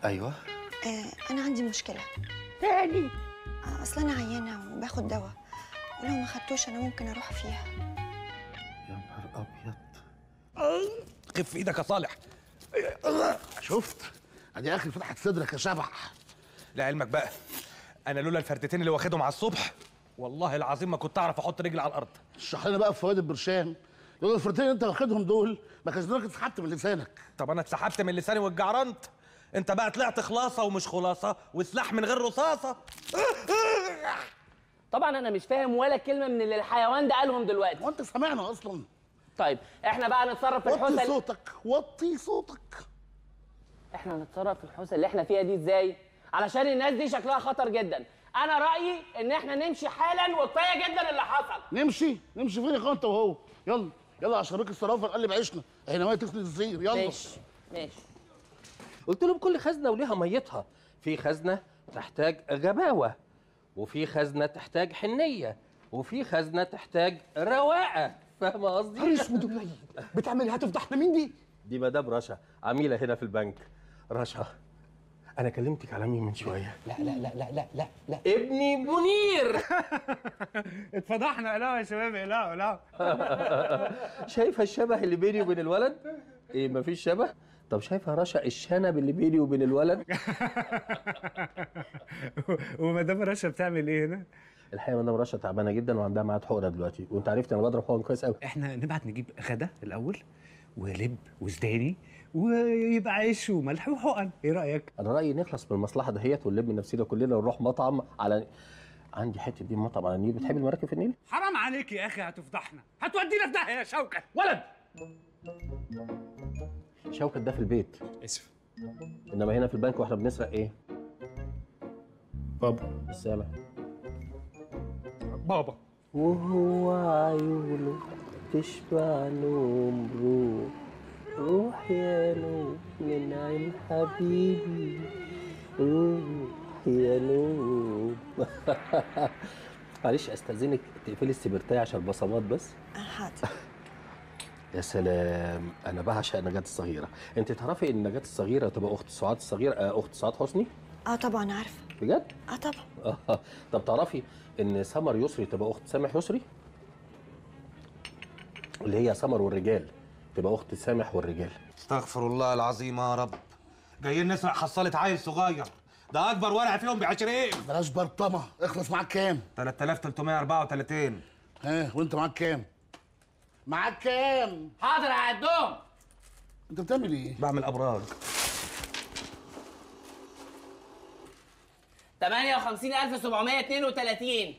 ايوه آه انا عندي مشكله تاني آه اصل انا عيانه وباخد دواء ولو ما خدتوش انا ممكن اروح فيها يا نهار ابيض خف ايدك يا صالح شفت ادي اخر فتحت صدرك يا شبح لعلمك بقى انا لولا الفردتين اللي واخدهم على الصبح والله العظيم ما كنت اعرف احط رجلي على الارض اشرح لنا بقى في فوائد البرشام لو الفرتين اللي انت واخدهم دول ما كانش دماغك اتسحبت من لسانك طب انا اتسحبت من لساني واتجعرنت انت بقى طلعت خلاصه ومش خلاصه وسلاح من غير رصاصه طبعا انا مش فاهم ولا كلمه من اللي الحيوان ده قالهم دلوقتي وانت سامعنا اصلا طيب احنا بقى نتصرف في وطي الحوسه اللي... صوتك وطي صوتك احنا نتصرف في الحوسه اللي احنا فيها دي ازاي علشان الناس دي شكلها خطر جدا انا رايي ان احنا نمشي حالا وكفايه جدا اللي حصل نمشي نمشي فين يا اخوان انت وهو يلا يلا عشان راجل الصرافه نقلب عيشنا احنا ما تسند الزير يلا ماشي ماشي قلت لهم كل خزنه وليها ميتها في خزنه تحتاج غباوه وفي خزنه تحتاج حنيه وفي خزنه تحتاج رواقه فاهمه قصدي اسود قليل بتعمل هتفضحنا مين دي؟ دي مدام رشا عميله هنا في البنك رشا انا كلمتك على مين من شويه لا لا لا لا لا لا لا ابني منير اتفضحنا لا يا شباب لا لا شايفه الشبه اللي بيني وبين الولد ايه مفيش شبه طب شايفه رشا الشنب اللي بيني وبين الولد ومدام رشا بتعمل ايه هنا؟ الحقيقه مدام رشا تعبانه جدا وعندها ميعاد حقنه دلوقتي وانت عرفت انا بضرب حقن كويس قوي احنا نبعت نجيب غدا الاول ولب وزداني ويبقى عيش وملح وحقن ايه رايك؟ انا رايي نخلص من المصلحه دهيت ونلم نفسنا كلنا ونروح مطعم على عندي حته دي مطعم على النيل بتحب المراكب في النيل حرام عليك يا اخي هتفضحنا هتودينا في داهيه يا شوكه ولد شوكت ده في البيت اسف انما هنا في البنك واحنا بنسرق ايه بابا السامع بابا وهو عيونه تشبع نوم روح روح يا نوم من عين حبيبي روح يا نوم معلش استاذنك تقفلي السبرتايه عشان البصمات بس آه حاضر يا سلام انا بعشق نجاة الصغيره انت تعرفي ان نجاة الصغيره تبقى اخت سعاد الصغيره آه، اخت سعاد حسني اه طبعا عارفه بجد اه طبعا آه. طب تعرفي ان سمر يسري تبقى اخت سامح يسري اللي هي سمر والرجال تبقى اخت سامح والرجال استغفر الله العظيم يا رب جايين نسرق حصاله عيل صغير ده اكبر ورقه فيهم ب 20 بلاش برطمه اخلص معاك كام 3334 ها وانت معاك كام معاك كام حاضر هعدهم انت بتعمل ايه بعمل ابراج 58732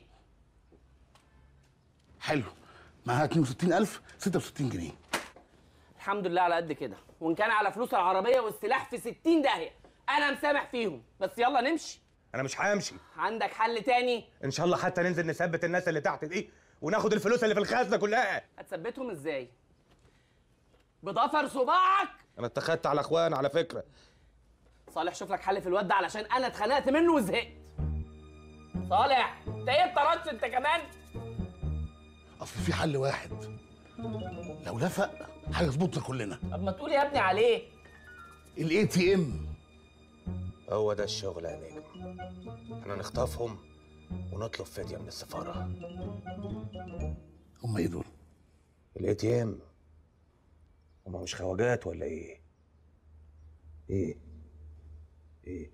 حلو معاها 62000 66 جنيه الحمد لله على قد كده وان كان على فلوس العربيه والسلاح في 60 داهيه انا مسامح فيهم بس يلا نمشي انا مش همشي عندك حل تاني ان شاء الله حتى ننزل نثبت الناس اللي تحت دي وناخد الفلوس اللي في الخزنه كلها هتثبتهم ازاي بضفر صباعك انا اتخذت على اخوان على فكره صالح شوف لك حل في الواد ده علشان انا اتخنقت منه وزهقت صالح انت ايه الطرش انت كمان اصل في حل واحد لو لفق هيظبطنا كلنا طب ما تقول يا ابني عليه الاي تي ام هو ده الشغل يا نجم احنا نخطفهم ونطلب فديه من السفاره هم ايه دول الاي تي ام هما مش خواجات ولا ايه ايه ايه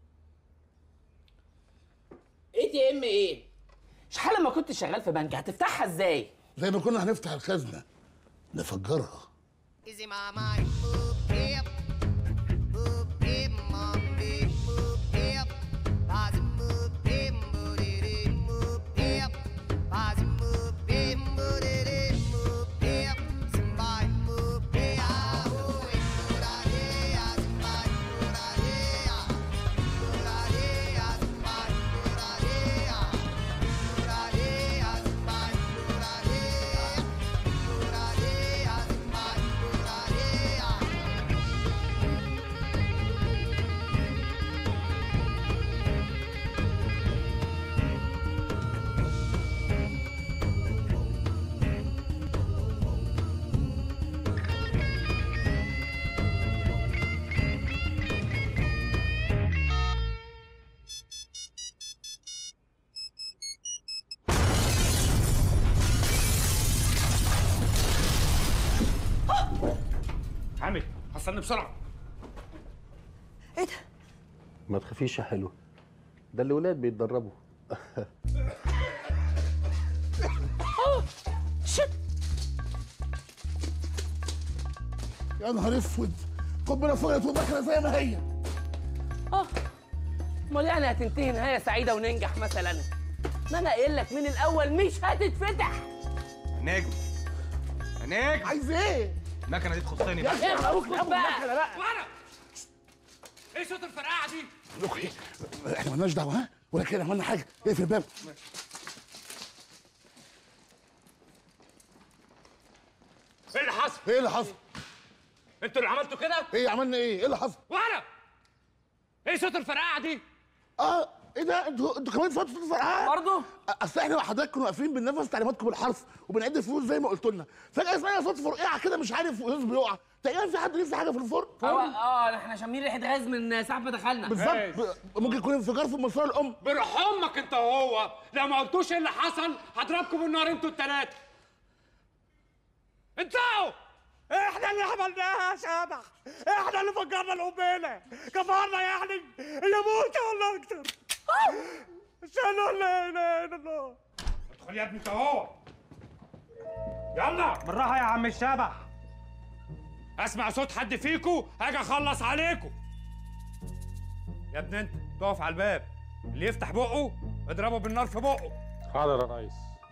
اي تي ام ايه شحال لما كنت شغال في بنك هتفتحها ازاي زي ما كنا هنفتح الخزنه نفجرها Is it my mind? Boop, hip. Boop, hip, mom, big, boop, hip. Bozzy, boop, hip, boop, it, it, boop, hip. Bozzy, boop, hip, boop, it, it, boop, hip. Somebody, boop, hey, ah, oh, eh, boop, da, hey, ah, somebody, boop, da, hey, ah. Boop, da, hey, ah, somebody, boop, da, hey, ah. Boop, da, hey, ah, somebody, boop, da, hey, ah. Boop, da, hey, ah, somebody, boop, da, hey, ah. حامد حصلني بسرعه ايه ده ما تخافيش يا حلو ده الولاد بيتدربوا يا نهار اسود قنبله فضلت وبكره زي ما هي اه امال يعني هتنتهي نهايه سعيده وننجح مثلا ما انا قايل لك من الاول مش هتتفتح نجم يا نجم عايز ايه؟ المكنه دي تخصني يا بقى أخي، اسكت بقى وانا ايه صوت الفرقعه دي لكم ايه؟ احنا مالناش دعوه ها؟ ولا كده عملنا حاجه اقفل الباب ايه اللي حصل ايه اللي حصل؟ انتوا اللي عملتوا كده ايه عملنا ايه؟ ايه اللي حصل؟ وانا ايه صوت الفرقعه دي اه ايه ده؟ انتوا انتوا كمان صوت صوت فرقعه؟ برضه اصل احنا وحضرتك كنا واقفين بننفذ تعليماتكم بالحرف وبنعد الفلوس زي ما قلت لنا فجاه سمعنا صوت فرقعه كده مش عارف وهز بيقع تقريبا في حد لسه حاجه في الفرن اه اه احنا شامين ريحه غاز من ساعه ما دخلنا بالظبط ب- ممكن يكون انفجار في المسار الام بروح امك انت وهو لو ما قلتوش ايه اللي حصل هضربكم بالنار انتوا التلاته انتوا احنا اللي عملناها يا شبح احنا اللي فجرنا القنبله كفرنا يعني يموت ولا اكتر شالوا لا اله الا الله ادخل يا ابني انت وهو يلا بالراحه يا عم الشبح اسمع صوت حد فيكو هاجي اخلص عليكم يا ابني انت تقف على الباب اللي يفتح بقه اضربه بالنار في بقه حاضر يا ريس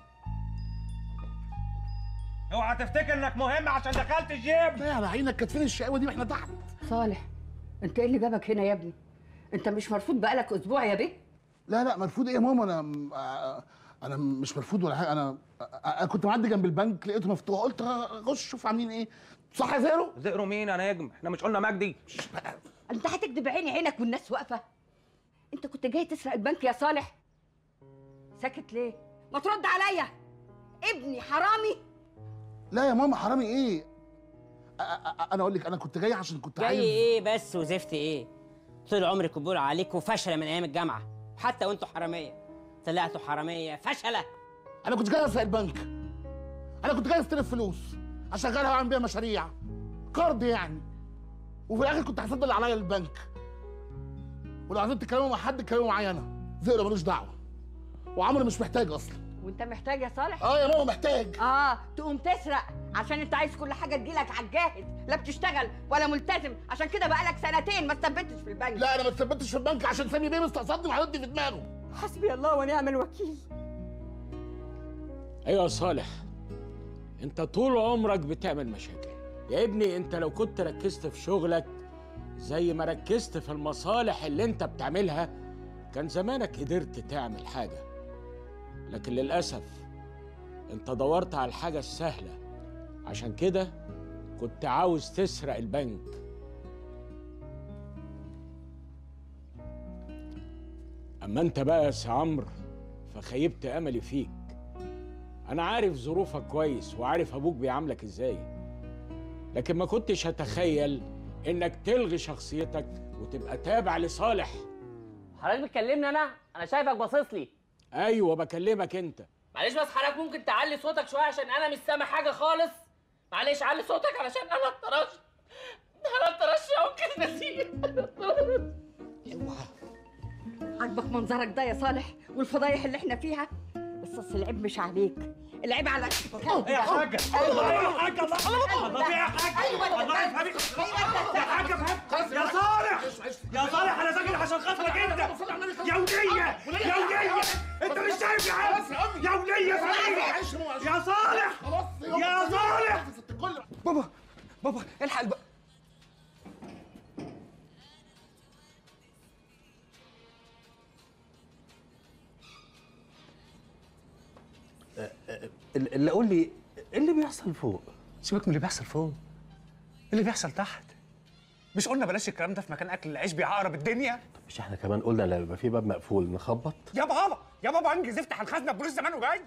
اوعى تفتكر انك مهم عشان دخلت الجيم لا على عينك كانت فين الشقاوه دي واحنا تحت صالح انت ايه اللي جابك هنا يا ابني انت مش مرفوض بقالك اسبوع يا بيه لا لا مرفوض ايه يا ماما انا م- آه، انا مش مرفوض ولا حاجه انا آه، انا كنت معدي جنب البنك لقيته مفتوح قلت اخش اشوف عاملين ايه صح يا زيرو زقروا مين يا نجم احنا مش قلنا مجدي انت هتكدب عيني عينك والناس واقفه انت كنت جاي تسرق البنك يا صالح ساكت ليه ما ترد عليا ابني حرامي لا يا ماما حرامي ايه آه، آه، انا اقول لك انا كنت جاي عشان كنت جاي عايز ايه بس وزفت ايه طول عمرك بقول عليكم فشله من ايام الجامعه حتى وانتوا حراميه طلعتوا حراميه فشله انا كنت جاي اسرق البنك انا كنت جاي استلف فلوس اشغلها واعمل بيها مشاريع قرض يعني وفي الاخر كنت هسدد اللي عليا للبنك ولو عايزين تتكلموا مع حد اتكلموا معايا انا زئر ملوش دعوه وعمرو مش محتاج اصلا وانت محتاج يا صالح اه يا ماما محتاج اه تقوم تسرق عشان انت عايز كل حاجه تجيلك على الجاهز لا بتشتغل ولا ملتزم عشان كده بقالك سنتين ما اتثبتش في البنك لا انا ما اتثبتش في البنك عشان سامي بيه مستقصدني وهيودي في دماغه حسبي الله ونعم الوكيل ايوه يا صالح انت طول عمرك بتعمل مشاكل يا ابني انت لو كنت ركزت في شغلك زي ما ركزت في المصالح اللي انت بتعملها كان زمانك قدرت تعمل حاجة لكن للأسف انت دورت على الحاجة السهلة عشان كده كنت عاوز تسرق البنك أما أنت بقى يا سي عمرو فخيبت أملي فيك أنا عارف ظروفك كويس وعارف أبوك بيعاملك إزاي لكن ما كنتش هتخيل إنك تلغي شخصيتك وتبقى تابع لصالح حضرتك بتكلمني انا انا شايفك باصص لي أيوة بكلمك أنت معلش بس حضرتك ممكن تعلي صوتك شويه عشان انا مش سامع حاجه خالص معلش علي صوتك علشان انا اتطرشت انا اتطرشت ممكن نسيت عاجبك منظرك ده يا صالح والفضايح اللي احنا فيها بس اصل العيب مش عليك العيب على ايه يا حاجه الله يا حاجه الله الله في ايه يا حاجه ايوه الله يفهمك يا حاجه فهمت يا صالح يا صالح انا ساكن عشان خاطرك انت يا وليه يا وليه انت مش شايف يا عم يا وليه فهمني يا صالح يا صالح بابا بابا الحق الب... اللي قول لي ايه اللي بيحصل فوق سيبك من اللي بيحصل فوق اللي بيحصل تحت مش قلنا بلاش الكلام ده في مكان اكل العيش بيعقرب الدنيا مش احنا كمان قلنا لما يبقى في باب مقفول نخبط يا بابا يا بابا انجز افتح الخزنه البوليس زمانه جاي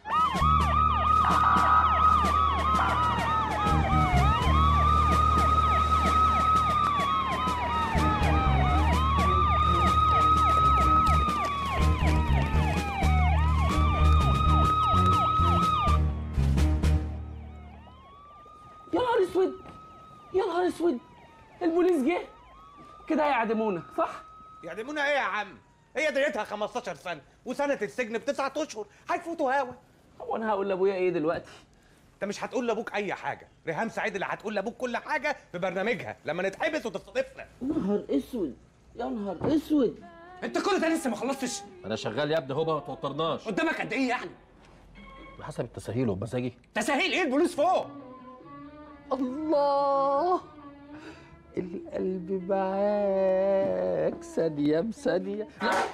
يا نهار اسود يا نهار اسود البوليس جه كده هيعدمونا صح يعدمونا ايه يا عم هي ديتها 15 سنه وسنه السجن بتسعة اشهر هيفوتوا هوا هو انا هقول لابويا ايه دلوقتي انت مش هتقول لابوك اي حاجه ريهام سعيد اللي هتقول لابوك كل حاجه في برنامجها لما نتحبس وتستضيفنا نهار اسود يا نهار اسود انت كل ده لسه ما خلصتش انا شغال يا ابني هو ما توترناش قدامك قد ايه يعني بحسب التساهيل وبمزاجي تسهيل ايه البوليس فوق الله القلب معاك ثانية بثانية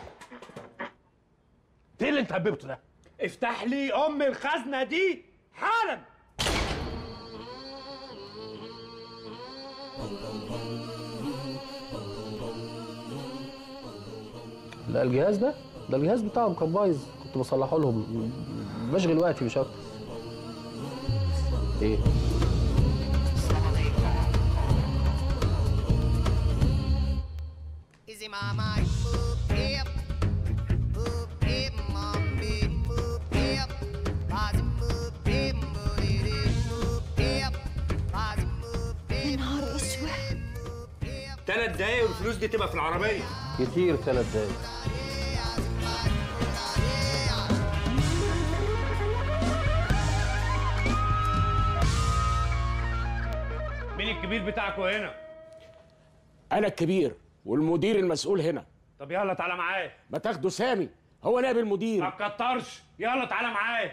ايه اللي انت هببته ده؟ افتح لي ام الخزنه دي حالا لا الجهاز ده ده الجهاز بتاعهم كان بايظ كنت بصلحه لهم بشغل وقتي مش اكتر ايه Easy mama, move hip, move hip, mommy, move hip, body move hip, booty move hip, body move hip. يا نهار اسود ثلاث دقايق والفلوس دي تبقى في العربيه كتير ثلاث دقايق مين الكبير بتاعكم هنا انا الكبير والمدير المسؤول هنا طب يلا تعالى معايا ما تاخده سامي هو نائب المدير ما تكترش يلا تعالى معايا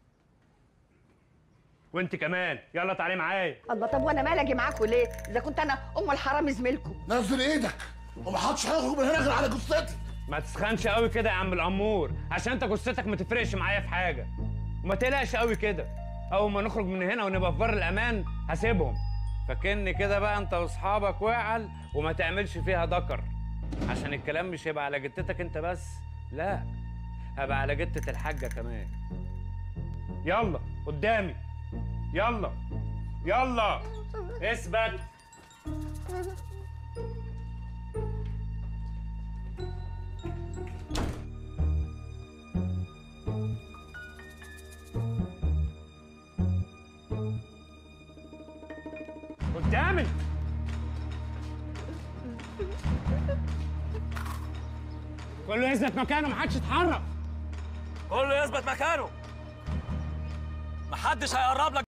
وانت كمان يلا تعالي معايا الله طب وانا مالي اجي معاكم ليه اذا كنت انا ام الحرام زميلكم نزل ايدك ومحدش هيخرج من هنا غير على جثتي ما تسخنش قوي كده يا عم الامور عشان انت جثتك ما تفرقش معايا في حاجه وما تقلقش قوي كده اول ما نخرج من هنا ونبقى في بر الامان هسيبهم فكن كده بقى انت واصحابك واعل وما تعملش فيها دكر عشان الكلام مش هيبقى على جتتك انت بس لا هبقى على جتة الحاجة كمان يلا قدامي يلا يلا اثبت قدامي كله يثبت مكانه محدش يتحرك كله يثبت مكانه محدش هيقرب لك